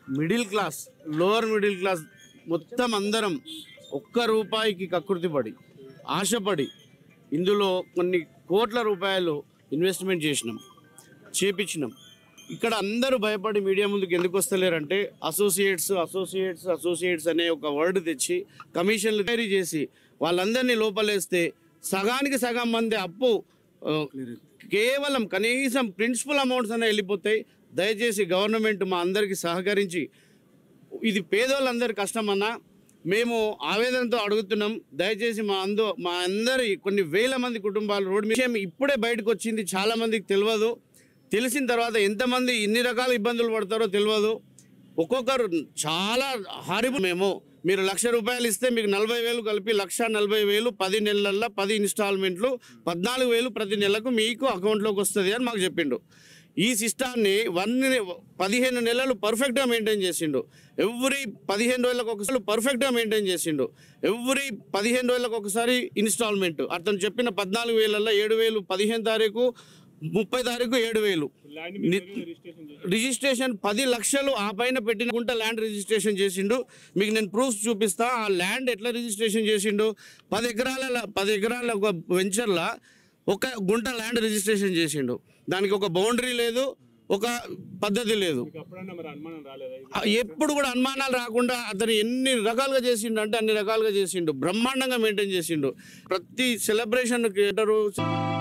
middle class lower middle class మొత్తం అందరం ఒక్క రూపాయికి కకృతి పడి ఆశపడి ఇందులో కొన్ని కోట్ల రూపాయలు ఇన్వెస్ట్మెంట్ చేసినాం చేపించినాం ఇక్కడ అందరూ భయపడి మీడియా ముందుకు ఎందుకు వస్తలేరంటే అసోసియేట్స్ అసోసియేట్స్ అసోసియేట్స్ అనే ఒక వర్డ్ తెచ్చి కమిషన్లు తయారీ చేసి వాళ్ళందరినీ లోపలేస్తే సగానికి సగం మంది అప్పు ఆ, కేవలం కనీసం ప్రిన్సిపల్ అమౌంట్స్ అనే వెళ్ళిపోతాయి దయచేసి గవర్నమెంట్ మా అందరికీ సహకరించి ఇది పేదోళ్ళందరి కష్టం అన్నా మేము ఆవేదనతో అడుగుతున్నాం దయచేసి మా అందు మా అందరి కొన్ని వేల మంది కుటుంబాలు రోడ్డు మీద విషయం ఇప్పుడే బయటకు వచ్చింది చాలా మందికి తెలియదు తెలిసిన తర్వాత ఎంతమంది ఇన్ని రకాల ఇబ్బందులు పడతారో తెలియదు ఒక్కొక్కరు చాలా హారిబుల్ మేము మీరు లక్ష రూపాయలు ఇస్తే మీకు నలభై వేలు కలిపి లక్ష నలభై వేలు పది నెలల్లో పది ఇన్స్టాల్మెంట్లు పద్నాలుగు వేలు ప్రతి నెలకు మీకు అకౌంట్లోకి వస్తుంది అని మాకు చెప్పిండు ఈ సిస్టాన్ని వన్ పదిహేను నెలలు పర్ఫెక్ట్గా మెయింటైన్ చేసిండు ఎవ్రీ పదిహేను రోజులకు ఒకసారి పర్ఫెక్ట్గా మెయింటైన్ చేసిండు ఎవ్రీ పదిహేను రోజులకు ఒకసారి ఇన్స్టాల్మెంట్ అతను చెప్పిన పద్నాలుగు వేలల్లో ఏడు వేలు పదిహేను తారీఖు ముప్పై తారీఖు ఏడు వేలు ని- రిజిస్ట్రేషన్ పది లక్షలు ఆ పైన పెట్టిన గుంట ల్యాండ్ రిజిస్ట్రేషన్ చేసిండు మీకు నేను ప్రూఫ్స్ చూపిస్తా ఆ ల్యాండ్ ఎట్లా రిజిస్ట్రేషన్ చేసిండు పది ఎకరాల పది ఎకరాల ఒక వెంచర్లా ఒక గుంట ల్యాండ్ రిజిస్ట్రేషన్ చేసిండు దానికి ఒక బౌండరీ లేదు ఒక పద్ధతి లేదు అప్పుడన్నా మరి అనుమానం రాలేదా ఆ, ఎప్పుడు కూడా అనుమానాలు రాకుండా అతను ఎన్ని రకాలుగా చేసిండు అంటే అన్ని రకాలుగా చేసిండు బ్రహ్మాండంగా మెయింటైన్ చేసిండు ప్రతి సెలబ్రేషన్కి